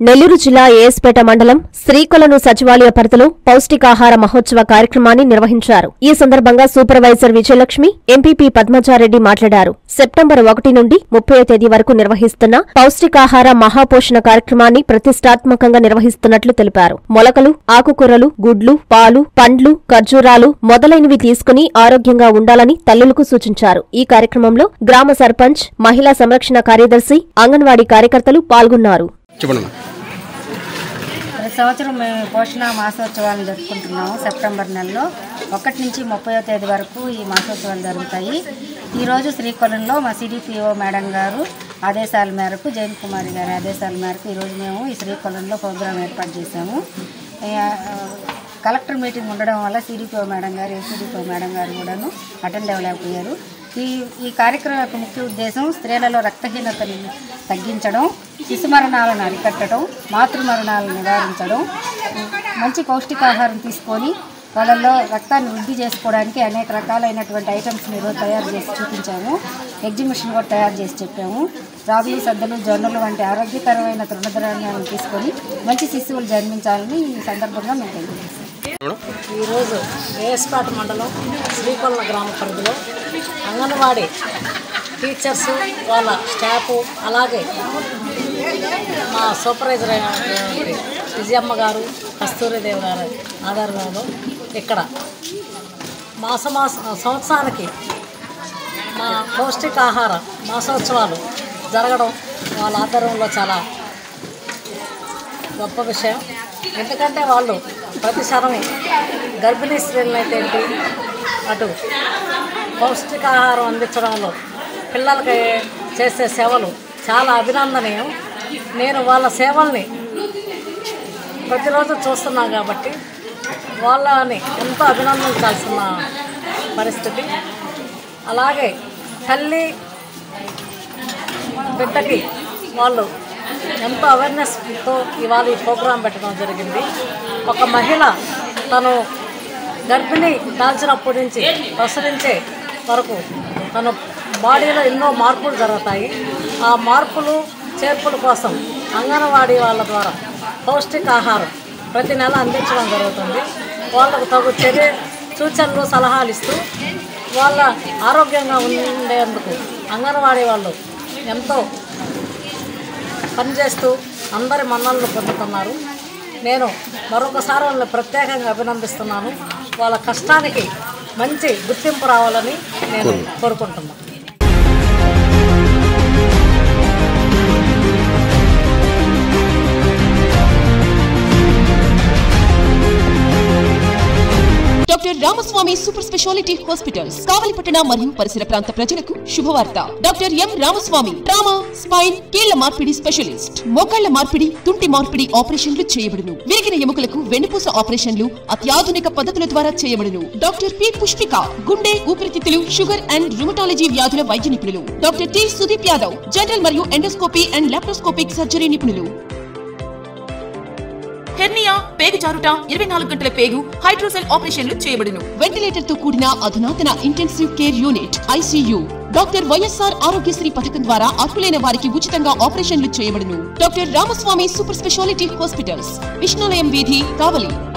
నెల్లూరు జిల్లా ఏఎస్పేట మండలం శ్రీకొలను సచివాలయ పరిధిలో పౌష్టికాహార మహోత్సవ కార్యక్రమాన్ని నిర్వహించారు ఈ సందర్భంగా సూపర్వైజర్ విజయలక్ష్మి ఎంపీపీ పద్మజారెడ్డి మాట్లాడారు సెప్టెంబర్ ఒకటి నుండి ముప్పై తేదీ వరకు నిర్వహిస్తున్న పౌష్టికాహార మహాపోషణ కార్యక్రమాన్ని ప్రతిష్టాత్మకంగా నిర్వహిస్తున్నట్లు తెలిపారు మొలకలు ఆకుకూరలు గుడ్లు పాలు పండ్లు ఖర్జూరాలు మొదలైనవి తీసుకుని ఆరోగ్యంగా ఉండాలని తల్లులకు సూచించారు ఈ కార్యక్రమంలో గ్రామ సర్పంచ్ మహిళా సంరక్షణ కార్యదర్శి అంగన్వాడీ కార్యకర్తలు పాల్గొన్నారు చెప్పండి ప్రతి సంవత్సరం మేము పోషణ మాసోత్సవాలను జరుపుకుంటున్నాము సెప్టెంబర్ నెలలో ఒకటి నుంచి ముప్పయో తేదీ వరకు ఈ మాసోత్సవాలు జరుగుతాయి ఈరోజు శ్రీకొలంలో మా సిడిపిఓ మేడం గారు ఆదేశాల మేరకు జైన్ కుమారి గారి ఆదేశాల మేరకు ఈరోజు మేము ఈ శ్రీకొలంలో ప్రోగ్రాం ఏర్పాటు చేశాము ఆ, కలెక్టర్ మీటింగ్ ఉండడం వల్ల సిడిపిఓ మేడం గారు ఏసీడీపీఓ మేడం గారు కూడాను అటెండ్ అవ్వలేకపోయారు ఈ ఈ కార్యక్రమం యొక్క ముఖ్య ఉద్దేశం స్త్రీలలో రక్తహీనతను తగ్గించడం శిశు మరణాలను అరికట్టడం మాతృ మరణాలను నివారించడం మంచి పౌష్టికాహారం తీసుకొని వాళ్ళల్లో రక్తాన్ని వృద్ధి చేసుకోవడానికి అనేక రకాలైనటువంటి ఐటమ్స్ని ఈరోజు తయారు చేసి చూపించాము ఎగ్జిబిషన్ కూడా తయారు చేసి చెప్పాము రాగులు సద్దలు జొన్నలు వంటి ఆరోగ్యకరమైన తృణధాన్యాలను తీసుకొని మంచి శిశువులు జన్మించాలని ఈ సందర్భంగా మేము తెలియజేస్తాం మేడం ఈరోజు వేస్పాట మండలం శ్రీకొల్ల గ్రామ పరిధిలో అంగన్వాడీ టీచర్స్ వాళ్ళ స్టాఫ్ అలాగే మా సూపర్వైజర్ అయినటువంటి విజయమ్మ గారు కస్తూరిదేవి గారు ఆధారంలో ఇక్కడ మాస మాస సంవత్సరానికి మా పౌష్టికాహార మాసోత్సవాలు జరగడం వాళ్ళ ఆధ్వర్యంలో చాలా గొప్ప విషయం ఎందుకంటే వాళ్ళు ప్రతి క్షణం గర్భిణీ స్త్రీలను అయితే అటు పౌష్టికాహారం అందించడంలో పిల్లలకి చేసే సేవలు చాలా అభినందనీయం నేను వాళ్ళ సేవల్ని ప్రతిరోజు చూస్తున్నాను కాబట్టి వాళ్ళని ఎంతో అభినందించాల్సిన పరిస్థితి అలాగే తల్లి బిడ్డకి వాళ్ళు ఎంతో అవేర్నెస్తో ఇవాళ ఈ ప్రోగ్రాం పెట్టడం జరిగింది ఒక మహిళ తను గర్భిణి దాల్చినప్పటి నుంచి ప్రసరించే వరకు తన బాడీలో ఎన్నో మార్పులు జరుగుతాయి ఆ మార్పులు చేర్పుల కోసం అంగన్వాడీ వాళ్ళ ద్వారా పౌష్టికాహారం ప్రతి నెల అందించడం జరుగుతుంది వాళ్ళకు తగు చర్య సూచనలు సలహాలు ఇస్తూ వాళ్ళ ఆరోగ్యంగా ఉండేందుకు అంగన్వాడీ వాళ్ళు ఎంతో పనిచేస్తూ అందరి మన్నలను పొందుతున్నారు నేను మరొకసారి వాళ్ళని ప్రత్యేకంగా అభినందిస్తున్నాను వాళ్ళ కష్టానికి మంచి గుర్తింపు రావాలని నేను కోరుకుంటున్నాను doctor Ramaswamy super speciality hospitals కావలిపట్టణ మరియు పరిసర ప్రాంత ప్రజలకు శుభవార్త doctor M Ramaswamy trauma spine కీళ్ల మార్పిడి స్పెషలిస్ట్ మోకాళ్ల మార్పిడి తుంటి మార్పిడి ఆపరేషన్లు చేయబడును విరిగిన ఎముకలకు వెన్నుపూస ఆపరేషన్లు అత్యాధునిక పద్ధతుల ద్వారా చేయబడును డాక్టర్ పి పుష్పిక గుండె ఊపిరితిత్తులు షుగర్ అండ్ రుమటాలజీ వ్యాధుల వైద్య నిపుణులు doctor T Sudeep Yadav general మరియు ఎండోస్కోపీ అండ్ లాప్రోస్కోపిక్ సర్జరీ నిపుణులు హెర్నియా పేగు జారుట ఇరవై నాలుగు గంటల పేగు హైడ్రోసెల్ ఆపరేషన్లు చేయబడును వెంటిలేటర్ తో కూడిన అధునాతన intensive care unit ICU doctor YSR Aarogyasri పథకం ద్వారా అర్హులైన వారికి ఉచితంగా ఆపరేషన్లు చేయబడును doctor Ramaswamy super speciality hospitals Vishnulayam వీధి కావలి